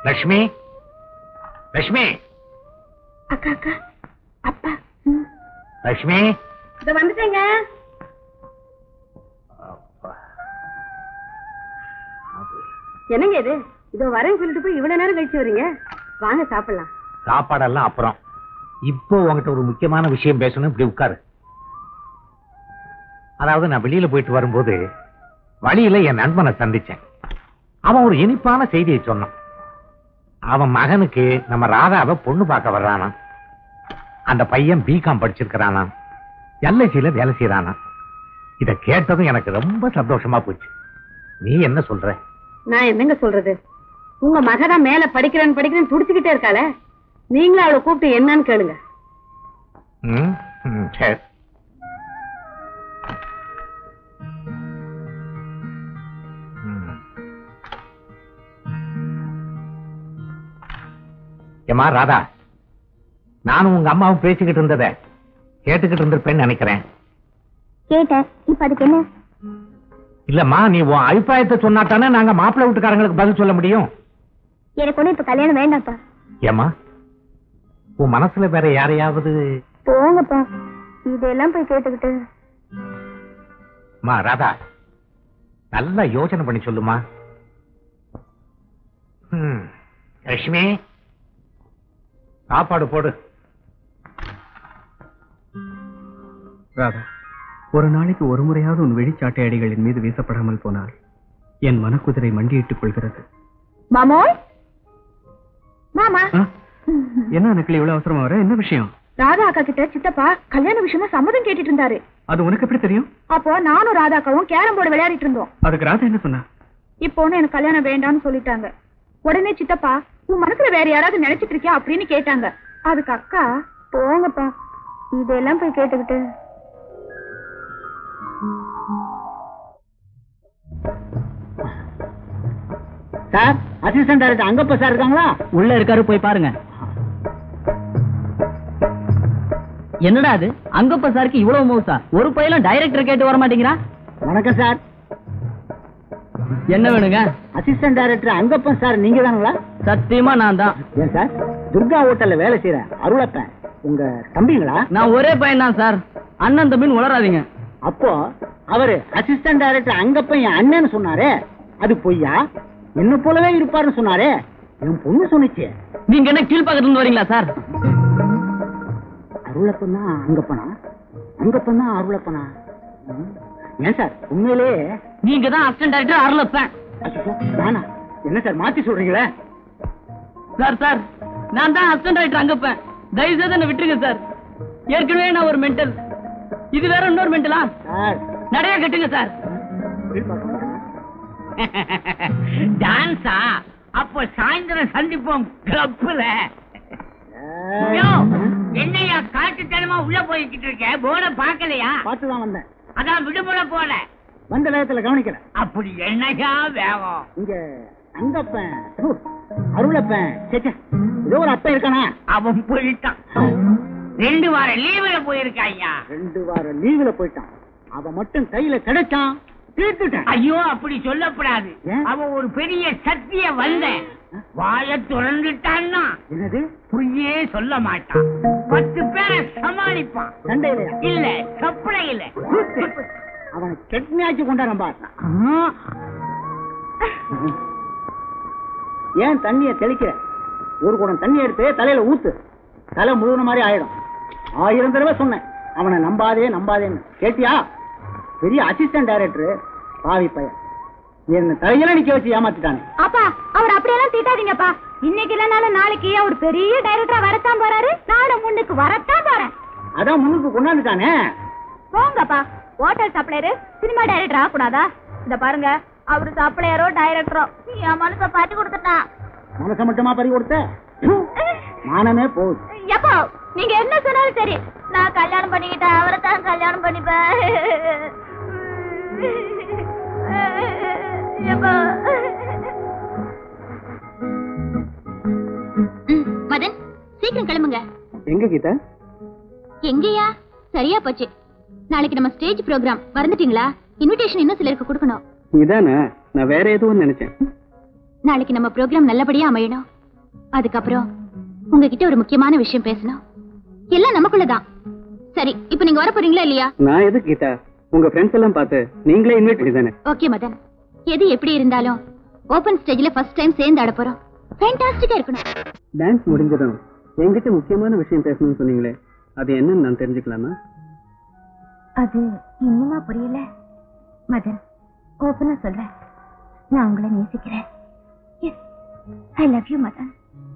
லட்சுமி லட்சுமி அக்கா அக்கா அப்பா லட்சுமி இத வந்துட்டேங்க என்னங்க இது இதோ வரேன்னு சொல்லிட்டு போய் இவ்வளவு நேரம் கழிச்சு வரீங்க வாங்க சாப்பிடலாம் சாப்பாடெல்லாம் அப்புறம் இப்போ உங்ககிட்ட ஒரு முக்கியமான விஷயம் பேசணும் இப்படி உட்காரு அதாவது நான் வெளியில போயிட்டு வரும்போது வழியில என் நண்பனை சந்திச்சேன் அவன் ஒரு இனிப்பான செய்தியை சொன்னான் அவன் மகனுக்கு நம்ம ராதாவை பொண்ணு பார்க்க வர்றானாம் அந்த பையன் பிகாம் படிச்சிருக்கிறானா எல்ஐசியில வேலை செய்யறானா இத கேட்டதும் எனக்கு ரொம்ப சந்தோஷமா போச்சு நீ என்ன சொல்ற நான் என்னங்க சொல்றது உங்க மகதான் மேல படிக்கிறேன் படிக்கிறேன்னு துடிச்சுக்கிட்டே இருக்காளே நீங்களும் அவளை கூப்பிட்டு என்னன்னு கேளுங்க ம், ம், சரி ம். ஏம்மா ராதா நானும் உங்க அம்மாவும் பேசிக்கிட்டு இருந்தத கேட்டுக்கிட்டு இருந்திருப்பேன்னு நினைக்கிறேன் கேட்டேன் இப்ப அதுக்கு என்ன இல்லம்மா நீ உன் அபிப்பிராயத்தை சொன்னாத்தானே நாங்க மாப்பிள்ளை வீட்டுக்காரங்களுக்கு பதில் சொல்ல முடியும் எனக்கு ஒண்ணு இப்ப கல்யாணம் வேண்டாம்ப்பா ஏம்மா உன் மனசுல வேற யாரையாவது போங்கப்பா இதெல்லாம் போய் கேட்டுக்கிட்டு மா ராதா நல்லா யோசனை பண்ணி சொல்லுமா ம், லட்சுமி சாப்பாடு போடு ராதா ஒரு நாளைக்கு ஒரு முறையாவது உன் வெளிச்சாட்டை அடிகளின் மீது வீசப்படாமல் போனால் என் மனக்குதிரை மண்டியிட்டுக் கொள்கிறது மாமோய் மாமா ஆ? என்ன நக்கில் இவ்வளவு அவசரமா வர என்ன விஷயம் ராதா அக்கா கிட்ட சித்தப்பா கல்யாண விஷயமா சம்மதம் கேட்டுட்டு இருந்தாரு அது உனக்கு எப்படி தெரியும் அப்போ நானும் ராதா அக்காவும் கேரம் போர்டு விளையாடிட்டு இருந்தோம் அதுக்கு ராதா என்ன சொன்னா இப்போ ஒண்ணு எனக்கு கல்யாணம் வேண்டாம்னு சொல்லிட்டாங்க உடனே சித்தப்பா உன் மனசுல வேற யாராவது நினைச்சிட்டு இருக்கியா அப்படின்னு கேட்டாங்க அதுக்கு அக்கா போங்கப்பா இதெல்லாம் போய் கேட்டுக்கிட்டு sir assistant director Angappa sir இருக்காங்களா உள்ள இருக்காரு போய் பாருங்க என்னடா அது அங்கப்ப சாருக்கு இவ்வளவு மவுசா ஒரு பையலும் டைரக்டர் கேட்டு வர மாட்டேங்கிறான் வணக்கம் சார் என்ன வேணுங்க அசிஸ்டன்ட் டைரக்டர் அங்கப்பன் சார் நீங்க தானுங்களா சத்தியமா நான் தான் ஏன் சார் துர்கா ஹோட்டல்ல வேலை செய்யறேன் அருளப்பன் உங்க தம்பிங்களா நான் ஒரே பையன் தான் சார் அண்ணன் தம்பின்னு உளராதீங்க அப்போ அவரு அசிஸ்டன்ட் டைரக்டர் அங்கப்பன் என் அண்ணன்னு சொன்னாரே அது பொய்யா என்ன போலவே இருப்பாருன்னு சொன்னாரே என் பொண்ணு சொன்னுச்சு நீங்க என்ன கீழ்பாக்கத்துல இருந்து வரீங்களா சார் அருளப்பன் தான் அங்கப்பனா அங்கப்பன் தான் அருளப்பனா ம். ஏன் சார் உண்மையிலே நீங்க தான் அசிஸ்டன்ட் டைரக்டர் அருளப்பேன் அச்சச்சோ, நானா என்ன சார் மாத்தி சொல்றீங்களே சார் சார் நான் தான் அசிஸ்டன்ட் டைரக்டர் அங்கப்பேன் தயவு செய்து என்ன விட்டுருங்க சார் ஏற்கனவே நான் ஒரு மென்டல் இது வேற இன்னொரு மென்டலா சார் நடைய கட்டுங்க சார் டான்ஸா அப்போ சாயந்தரம் சந்திப்போம் கிளப்ல என்னையா காட்டுத்தனமா உள்ள போய்கிட்டு இருக்க போர்ட பாக்கலையா பார்த்து தான் வந்தேன் அதான் விடுமுறை போல வந்த நேரத்துல கவனிக்கல அப்படி என்னையா வேகம் இங்க அங்கப்பன் ஹு, அருளப்பன் சே, சே, ஏதோ ஒரு அப்பன் இருக்கானா அவன் போயிட்டான் ரெண்டு வாரம் லீவுல போயிருக்காய்யா ரெண்டு வாரம் லீவுல போயிட்டான் அவன் மட்டும் கையில கிடைச்சான் தீர்த்துட்டேன் ஐயோ அப்படி சொல்லக்கூடாது ஏன்? அவன் ஒரு பெரிய சக்திய வந்த வாய திறந்துட்டான்னா என்னது பொய்யே சொல்ல மாட்டான் பத்து பேரை சமாளிப்பான் சண்டையிலையா இல்ல சப்ளையில அவனை கெட்னியாச்சு கொண்டாரம் பாரு ஏன் தண்ணிய தெளிக்கிற ஒரு குடம் தண்ணி எடுத்து தலையில ஊத்து தலை முழுகின மாதிரி ஆயிடும் ஆயிரம் தடவை சொன்னேன் அவனை நம்பாதே நம்பாதேன்னு கேட்டியா பெரிய அசிஸ்டன்ட் டைரக்டர் பாவி பையன் என்ன தலையில நிக்க வச்சு ஏமாத்திட்டானே அப்பா அவர் அப்படியெல்லாம் திட்டாதீங்கப்பா இன்னைக்கு இல்லைனாலும் நாளைக்கு அவர் பெரிய டைரக்டரா வரத்தான் போறாரு நானும் முன்னுக்கு வரத்தான் போறேன் அதான் முன்னுக்கு கொண்டாந்துட்டானே போங்கப்பா ஹோட்டல் சப்ளையரு சினிமா டைரக்டர் ஆகக்கூடாதா இந்த பாருங்க அவரு சப்ளையரோ டைரக்டரோ என் மனசை பாட்டி கொடுத்துட்டான் மனசை மட்டுமா பறி கொடுத்த ப்பு, மானமே போகுது எப்போ நீங்க என்ன சொன்னாலும் சரி நான் கல்யாணம் பண்ணிக்கிட்டேன் அவரை தான் கல்யாணம் பண்ணிப்பேன் எப்போ மதன் சீக்கிரம் கிளம்புங்க எங்க கீதா எங்கயா சரியா போச்சு நாளைக்கு நம்ம ஸ்டேஜ் ப்ரோக்ராம் மறந்துட்டீங்களா இன்விடேஷன் இன்னும் சிலருக்கு கொடுக்கணும் இதானே நான் வேற எதுவும் நினைச்சேன் நாளைக்கு நம்ம ப்ரோக்ராம் நல்லபடியா அமையணும் அதுக்கப்புறம் உங்ககிட்ட ஒரு முக்கியமான விஷயம் பேசணும் எல்லாம் நமக்குள்ளதான் சரி இப்போ நீங்க வர போறீங்களா இல்லையா நான் எது கீதா உங்க ஃப்ரெண்ட்ஸ் எல்லாம் பார்த்து நீங்களே இன்வைட் பண்ணி தானே ஓகே மதன் எது எப்படி இருந்தாலும் ஓபன் ஸ்டேஜ்ல ஃபர்ஸ்ட் டைம் சேர்ந்து ஆட போறோம் ஃபேண்டாஸ்டிக்கா இருக்கணும் டான்ஸ் முடிஞ்சதும் என்கிட்ட முக்கியமான விஷயம் பேசணும்னு சொன்னீங்களே அது என்னன்னு நான் தெரிஞ்சுக்கலாமா அது இன்னுமா புரியல மதன் ஓபனா சொல்றேன் நான் உங்களை நேசிக்கிறேன் I love you Madan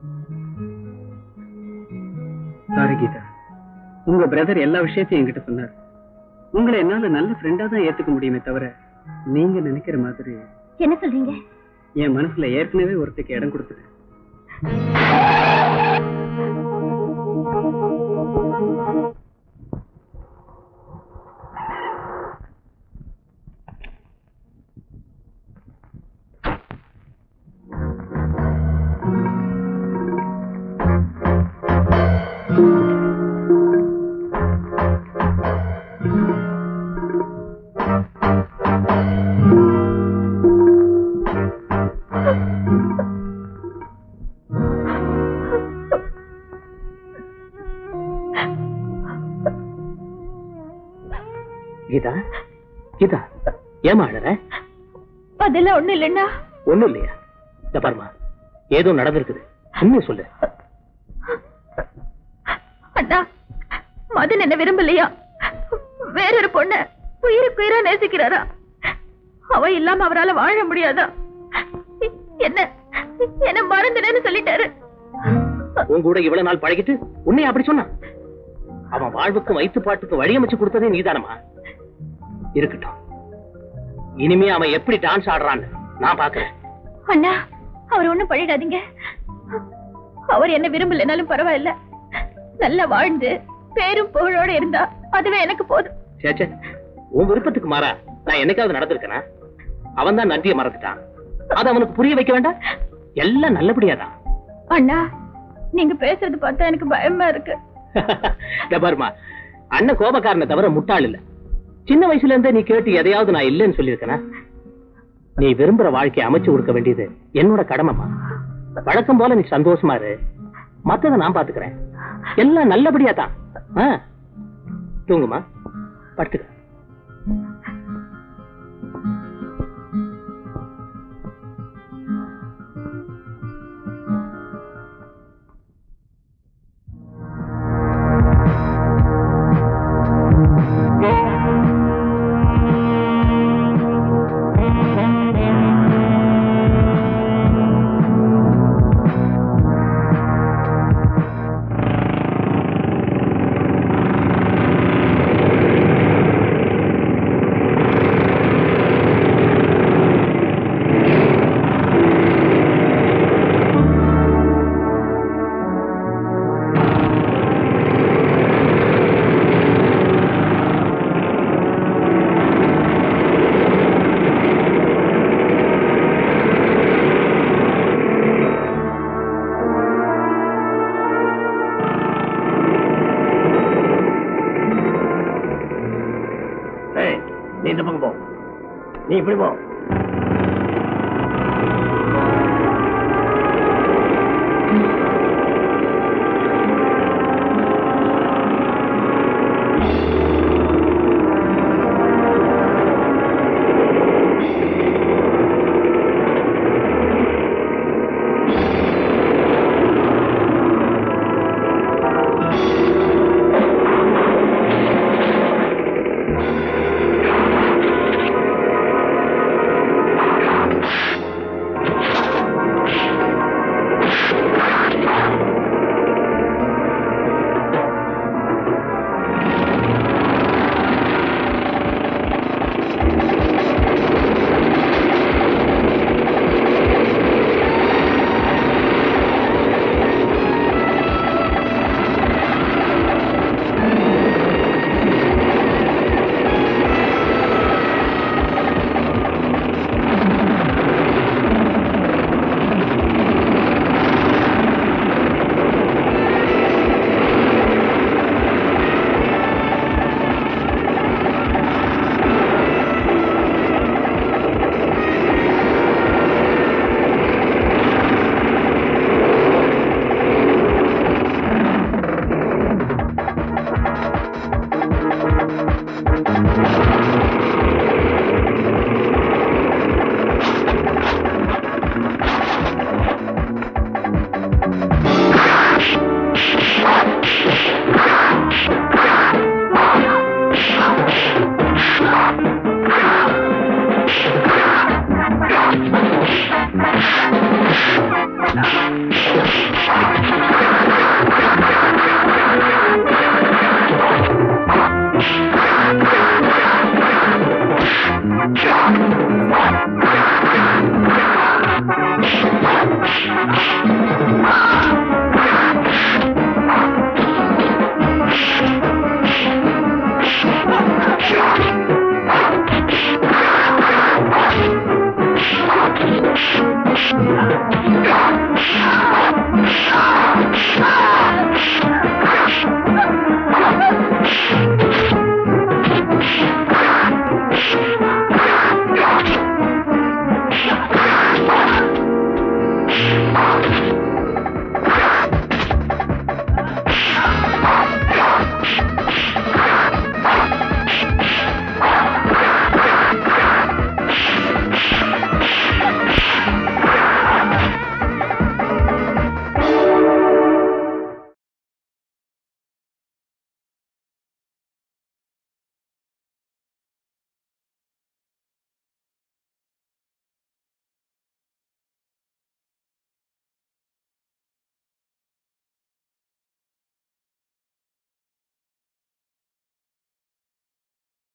sorry Geetha உங்க பிரதர் எல்லா விஷயத்தையும் என்கிட்ட சொன்னார் உங்களை என்னால நல்ல ஃப்ரெண்டா தான் ஏத்துக்க முடியுமே தவிர நீங்க நினைக்கிற மாதிரி என்ன சொல்றீங்க என் மனசுல ஏற்கனவே ஒருத்தருக்கு இடம் கொடுத்துட்டேன் கீதா கீதா ஏமா அழற அதெல்லாம் ஒண்ணு இல்லைன்னா ஒண்ணும் இல்லையா இந்த பாருமா ஏதோ நடந்திருக்குது உண்மையை சொல்லு அண்ணா மதன் என்ன விரும்பலையா வேறொரு பொண்ண உயிருக்கு உயிரா நேசிக்கிறாரா அவ இல்லாம அவரால வாழ முடியாதா என்ன என்ன மறந்துடன்னு சொல்லிட்டாரு உன் கூட இவ்வளவு நாள் பழகிட்டு உன்னை அப்படி சொன்னான் அவன் வாழ்வுக்கும் வயிற்று பாட்டுக்கும் வழியமைச்சு கொடுத்ததே நீதானமா இருக்கட்டும் இனிமே அவன் எப்படி டான்ஸ் ஆடுறான்னு நான் பாக்குறேன் அண்ணா அவர் ஒண்ணும் பண்ணிடாதீங்க அவர் என்ன விரும்பலைனாலும் பரவாயில்ல நல்லா வாழ்ந்து பேரும் புகழோட இருந்தா அதுவே எனக்கு போதும் சேச்சே உன் விருப்பத்துக்கு மாறா நான் என்னைக்காவது நடந்திருக்கேனா அவன் தான் நன்றியை மறந்துட்டான் அது அவனுக்கு புரிய வைக்க வேண்டாம் எல்லாம் நல்லபடியாதான் அண்ணா நீங்க பேசுறது பார்த்தா எனக்கு பயமா இருக்கு இந்த பாருமா அண்ணன் கோபக்காரனை தவிர முட்டாள் இல்ல சின்ன வயசுல இருந்தே நீ கேட்டு எதையாவது நான் இல்லைன்னு சொல்லியிருக்கேனா நீ விரும்புற வாழ்க்கையை அமைச்சு கொடுக்க வேண்டியது என்னோட கடமைமா வழக்கம் போல நீ சந்தோஷமா இரு மத்தத நான் பாத்துக்கிறேன் எல்லாம் நல்லபடியா தான் ஆ? தூங்குமா படுத்துக்க ஏய், நீ இந்த பக்கம் போ நீ இப்படி போ